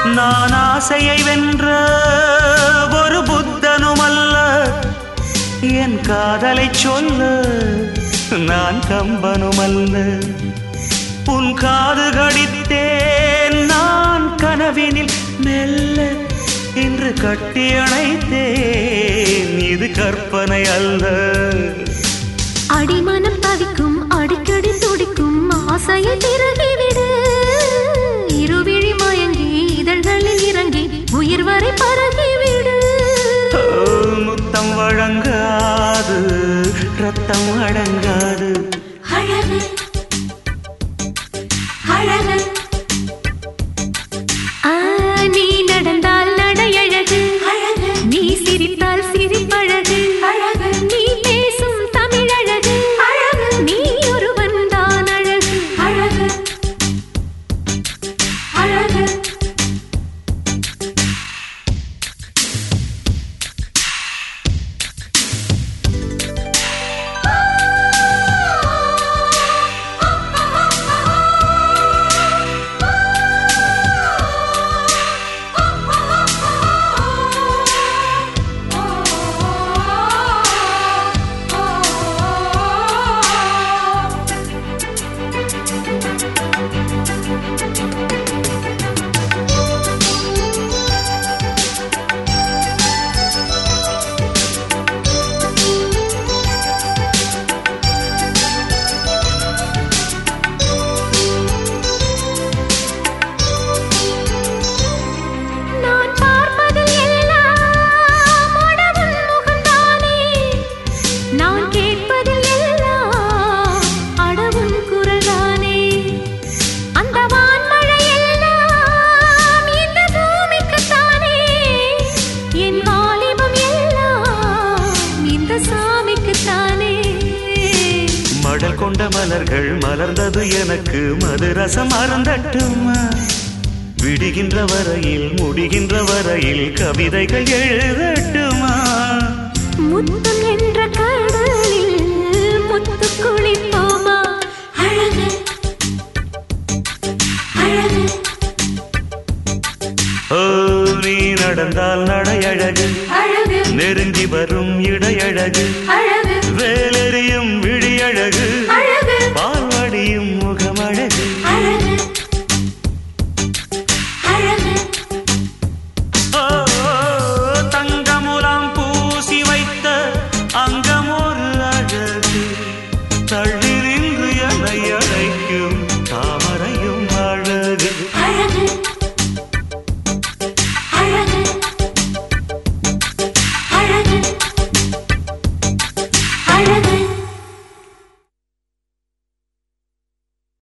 நான் ஆசையை வென்ற ஒரு புத்தனும் அல்ல என் காதலை சொல்ல நான் கம்பனும் அல்ல உன் காது கடித்தேன் நான் கனவினில் மெல்ல இன்று கட்டி அணைத்தேன் இது கற்பனை அல்ல அடிமனம் தவிக்கும் அடிக்கடி துடிக்கும் ஆசையை திறகிவிடு இருவிழி மயங்கி இதழ்களில் இறங்கி உயிர் வரை பரகிவிடு ஓ, முத்தம் வழங்காது ரத்தம் அடங்காது அழகு அழகு ஆ, நீ நடந்தால் நடையழகு அழகு நீ சிரித்தால் சிரிப்பழகு அழகு நீ பேசும் தமிழழகு அழகு நீ ஒருவன் தான் அழகு அழகு அழகு நான் பார்ப்பதில் எல்லாம் உனது முகம்தானே நான் கேட்பதில் எல்லாம் அடவும் குரலானே அந்த வான்மழை எல்லாம் இந்த பூமிக்குத்தானே என் வாலிபம் எல்லாம் இந்த சாமிக்குத்தானே மடல் கொண்ட மலர்கள் மலர்ந்தது எனக்கு மதுரசம் அருந்தட்டுமா விடுகின்ற வரையில் முடிகின்ற வரையில் கவிதைகள் எழுதட்டுமா முத்தம் என்ற கடலில் முத்து குளிப்போமா அழகு அழகு ஓ நீ நடந்தால் நடையழகு அழகு நெருங்கி வரும் இடையழகு அழகு வேலெறியும் விழியழகு அழகு பால்வடியும் முகமழகு அழகு